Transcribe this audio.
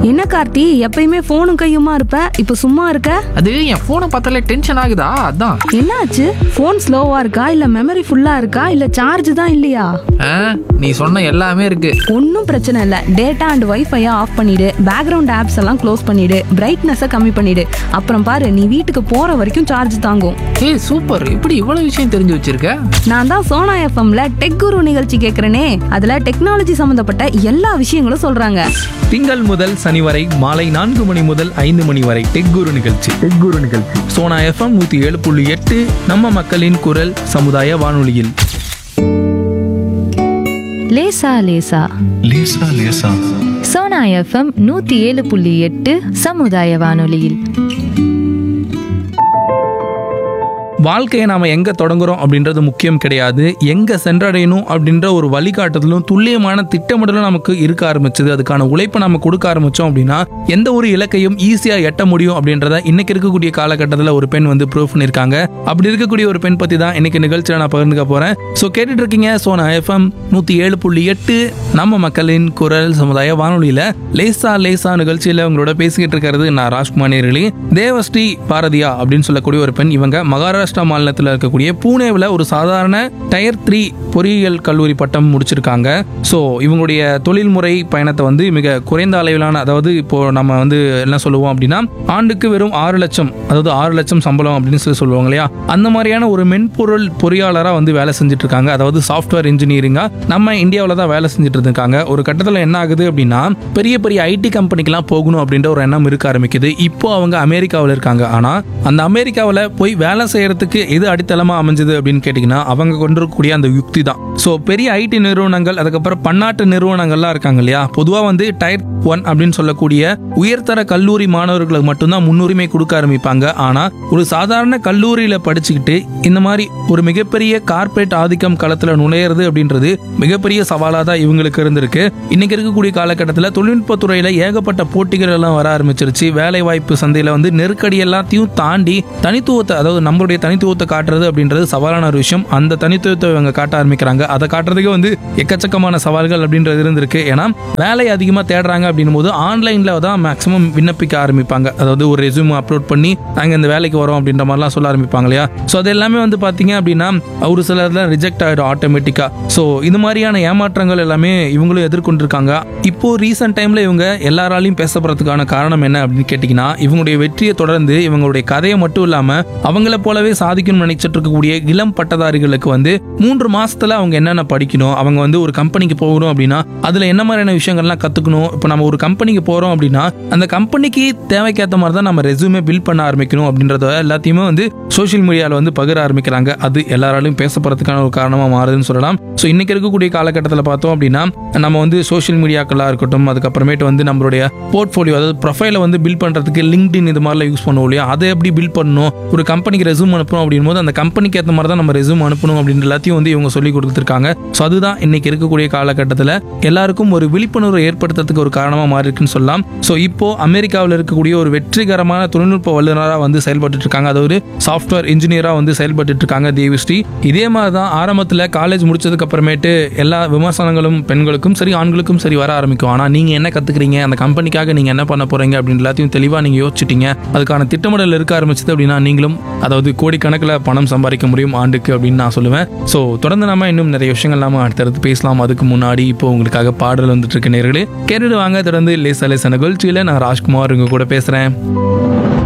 என்ன கார்த்தி எப்பயுமே போனும் கையுமா இருப்ப இப்ப சும்மா இருக்க அது என் ஃபோனை பார்த்தாலே டென்ஷன் ஆகுதா அதான் என்னாச்சு போன் ஸ்லோவா இருக்கா இல்ல மெமரி ஃபுல்லா இருக்கா இல்ல சார்ஜ் தான் இல்லையா ஆ, நீ சொன்ன எல்லாமே இருக்கு ஒன்றும் பிரச்சனை இல்லை டேட்டா அண்ட் வைஃபையை ஆஃப் பண்ணிடு பேக்ரவுண்ட் ஆப்ஸ் எல்லாம் க்ளோஸ் பண்ணிடு பிரைட்னஸை கம்மி பண்ணிடு அப்புறம் பாரு நீ வீட்டுக்கு போற வரைக்கும் சார்ஜ் தாங்கும் ஏய் சூப்பர் இப்படி இவ்வளவு விஷயம் தெரிஞ்சு வச்சிருக்க நான் தான் சோனா எஃப்எம்ல டெக் குரு நிகழ்ச்சி கேட்குறேனே அதுல டெக்னாலஜி சம்மந்தப்பட்ட எல்லா விஷயங்களும் சொல்றாங்க திங்கள் முதல் சனி வரை மாலை நான்கு மணி முதல் ஐந்து மணி வரை டெக் குரு நிகழ்ச்சி டெக் குரு நிகழ்ச்சி சோனா எஃப்எம் நூத்தி ஏழு புள்ளி எட்டு நம்ம மக்களின் குரல் சமுதாய வானொலியில் லேசா லேசா லேசா லேசா சோனா எஃப்எம் நூத்தி ஏழு புள்ளி எட்டு சமுதாய வானொலியில் வாழ்க்கையை நாம எங்க தொடங்குறோம் அப்படின்றது முக்கியம் கிடையாது எங்க சென்றடையணும் அப்படின்ற ஒரு வழிகாட்டுதலும் துல்லியமான திட்டமிடலும் நமக்கு இருக்க ஆரம்பிச்சது அதுக்கான உழைப்பை நம்ம கொடுக்க ஆரம்பிச்சோம் அப்படின்னா எந்த ஒரு இலக்கையும் ஈஸியா எட்ட முடியும் அப்படின்றத இன்னைக்கு இருக்கக்கூடிய காலகட்டத்தில் ஒரு பெண் வந்து ப்ரூவ் பண்ணியிருக்காங்க அப்படி இருக்கக்கூடிய ஒரு பெண் பத்தி தான் இன்னைக்கு நிகழ்ச்சியில் நான் பகிர்ந்துக்க போறேன் ஸோ கேட்டுட்டு இருக்கீங்க சோனா எஃப்எம் நூத்தி ஏழு புள்ளி எட்டு நம்ம மக்களின் குரல் சமுதாய வானொலியில லேசா லேசா நிகழ்ச்சியில உங்களோட பேசிக்கிட்டு இருக்கிறது நான் ராஜ்குமார் நேரலி தேவஸ்ரீ பாரதியா அப்படின்னு சொல்லக்கூடிய ஒரு பெண் இவங்க மகாராஷ்டிரா மாநிலத்தில் இருக்கக்கூடிய பூனேவில் ஒரு சாதாரண டயர் த்ரீ பொறியியல் கல்லூரி பட்டம் முடிச்சிருக்காங்க ஸோ இவங்களுடைய தொழில்முறை பயணத்தை வந்து மிக குறைந்த அளவிலான அதாவது இப்போ நம்ம வந்து என்ன சொல்லுவோம் அப்படின்னா ஆண்டுக்கு வெறும் ஆறு லட்சம் அதாவது ஆறு லட்சம் சம்பளம் அப்படின்னு சொல்லி சொல்லுவாங்க இல்லையா அந்த மாதிரியான ஒரு மென்பொருள் பொறியாளராக வந்து வேலை செஞ்சுட்டு இருக்காங்க அதாவது சாஃப்ட்வேர் இன்ஜினியரிங்கா நம்ம இந்தியாவில் தான் வேலை செஞ்சுட்டு இருக்காங்க ஒரு கட்டத்தில் என்ன ஆகுது அப்படின்னா பெரிய பெரிய ஐடி கம்பெனிக்கெல்லாம் போகணும் அப்படின்ற ஒரு எண்ணம் இருக்க ஆரம்பிக்குது இப்போ அவங்க அமெரிக்காவில் இருக்காங்க ஆனால் அந்த அமெரிக்காவில் போய் வேலை செய்யறதுக்கு எது அடித்தளமாக அமைஞ்சது அப்படின்னு கேட்டிங்கன்னா அவங்க கொண்டிருக்கக்கூடிய அந்த யுக்தி தான் ஸோ பெரிய ஐடி நிறுவனங்கள் அதுக்கப்புறம் பன்னாட்டு நிறுவனங்கள்லாம் இருக்காங்க இல்லையா பொதுவாக வந்து டயர் ஒன் அப்படின்னு சொல்லக்கூடிய உயர்தர கல்லூரி மாணவர்களுக்கு மட்டும்தான் முன்னுரிமை கொடுக்க ஆரம்பிப்பாங்க ஆனால் ஒரு சாதாரண கல்லூரியில் படிச்சுக்கிட்டு இந்த மாதிரி ஒரு மிகப்பெரிய கார்ப்பரேட் ஆதிக்கம் களத்தில் நுழையிறது அப்படின்றது மிகப்பெரிய சவாலாக தான் இவங்களுக்கு இருந்திருக்கு இன்னைக்கு இருக்கக்கூடிய காலகட்டத்தில் தொழில்நுட்பத்துறையில் ஏகப்பட்ட போட்டிகள் எல்லாம் வர ஆரம்பிச்சிருச்சு வேலை வாய்ப்பு சந்தையில் வந்து நெருக்கடி எல்லாத்தையும் தாண்டி தனித்துவத்தை அதாவது நம்மளுடைய தனித்துவத்தை காட்டுறது அப்படின்றது சவாலான ஒரு விஷயம் அந்த தனித்துவத்தை இவங்க காட்ட ஆரம்பிக்கிறாங்க அதை காட்டுறதுக்கு வந்து எக்கச்சக்கமான சவால்கள் அப்படின்றது இருந்திருக்கு ஏன்னா வேலை அதிகமாக தேடுறாங்க அப்படின்னும் போது ஆன்லைனில் தான் மேக்ஸிமம் விண்ணப்பிக்க ஆரம்பிப்பாங்க அதாவது ஒரு ரெஸ்யூம் அப்லோட் பண்ணி நாங்கள் இந்த வேலைக்கு வரோம் அப்படின்ற மாதிரிலாம் சொல்ல ஆரம்பிப்பாங்க இல்லையா ஸோ அது எல்லாமே வந்து பார்த்தீங்க அப்படின்னா ஒரு சிலர்லாம் ரிஜெக்ட் ஆகிடும் ஆட்டோமேட்டிக்காக ஸோ இது மாதிரியான ஏமாற்றங்கள் எல்லாமே இவங்களும் எதிர்கொண்டிருக்காங்க இப்போ ரீசெண்ட் டைமில் இவங்க எல்லாராலையும் பேசப்படுறதுக்கான காரணம் என்ன அப்படின்னு கேட்டிங்கன்னா இவங்களுடைய வெற்றியை தொடர்ந்து இவங்களுடைய கதையை மட்டும் இல்லாமல் அவங்கள போலவே சாதிக்கணும்னு நினைச்சிட்டு இருக்கக்கூடிய இளம் பட்டதாரிகளுக்கு வந்து மூன்று மாசத்துல அவங்க என்னென்ன படிக்கணும் அவங்க வந்து ஒரு கம்பெனிக்கு போகணும் அப்படின்னா அதுல என்ன மாதிரியான விஷயங்கள்லாம் கத்துக்கணும் இப்போ நம்ம ஒரு கம்பெனிக்கு போறோம் அப்படின்னா அந்த கம்பெனிக்கு தேவைக்கேற்ற மாதிரி தான் நம்ம ரெஸ்யூமே பில்ட் பண்ண ஆரம்பிக்கணும் அப்படின்றத எல்லாத்தையுமே வந்து சோஷியல் மீடியாவில் வந்து பகிர ஆரம்பிக்கிறாங்க அது எல்லாராலையும் பேசப்படுறதுக்கான ஒரு காரணமாக மாறுதுன்னு சொல்லலாம் ஸோ இன்னைக்கு இருக்கக்கூடிய காலகட்டத்தில் பார்த்தோம் அப்படின்னா நம்ம வந்து சோஷியல் மீடியாக்களாக இருக்கட்டும் அதுக்கப்புறமேட்டு வந்து நம்மளுடைய போர்ட்ஃபோலியோ அதாவது ப்ரொஃபைலை வந்து பில்ட் பண்ணுறதுக்கு லிங்க்டின் இது மாதிரிலாம் யூஸ் பண்ணுவோம் இல்லையா அதை எப்படி பில்ட் பண்ணணும் ஒரு கம்பெனிக்கு ரெஸ்யூம் அனுப்பணும் அப்படின் போது அந்த கம்பெனிக்கு ஏற்ற மாதிரி தான் நம்ம ரெஸ்யூம் அனுப்பணும் அப்படின்ற எல்லாத்தையும் வந்து இவங்க சொல்லி கொடுத்துருக்காங்க ஸோ அதுதான் இன்னைக்கு இருக்கக்கூடிய காலகட்டத்தில் எல்லாருக்கும் ஒரு விழிப்புணர்வு ஏற்படுத்துறதுக்கு ஒரு காரணமாக மாறி இருக்குன்னு சொல்லலாம் ஸோ இப்போ அமெரிக்காவில் இருக்கக்கூடிய ஒரு வெற்றிகரமான தொழில்நுட்ப வல்லுநராக வந்து செயல்பட்டு இருக்காங்க அதாவது சாஃப்ட்வேர் இன்ஜினியராக வந்து செயல்பட்டு இருக்காங்க தேவிஸ்ரீ இதே மாதிரி தான் ஆரம்பத்தில் காலேஜ் முடிச்சதுக்கு அப்புறமேட்டு எல்லா விமர்சனங்களும் பெண்களுக்கும் சரி ஆண்களுக்கும் சரி வர ஆரம்பிக்கும் ஆனால் நீங்கள் என்ன கற்றுக்குறீங்க அந்த கம்பெனிக்காக நீங்கள் என்ன பண்ண போகிறீங்க அப்படின்னு எல்லாத்தையும் தெளிவாக நீங்கள் யோசிச்சிட்டீங்க அதுக்கான திட்டமிடல் இருக்க ஆரம்பிச்சது அப்படின்னா நீங்களும் அதாவது கோடிக்கணக்கில் பணம் சம்பாதிக்க முடியும் ஆண்டுக்கு அப்படின்னு நான் சொல்லுவேன் ஸோ தொடர்ந்து நாம இன்னும் நிறைய விஷயங்கள் நாம அடுத்தடுத்து பேசலாம் அதுக்கு முன்னாடி இப்போ உங்களுக்காக பாடல் வந்துட்டு இருக்க நேர்களே கேட்டுட்டு வாங்க தொடர்ந்து லேசா லேசா நிகழ்ச்சியில் நான் ராஜ்குமார் உங்க கூட பேசுகிறேன்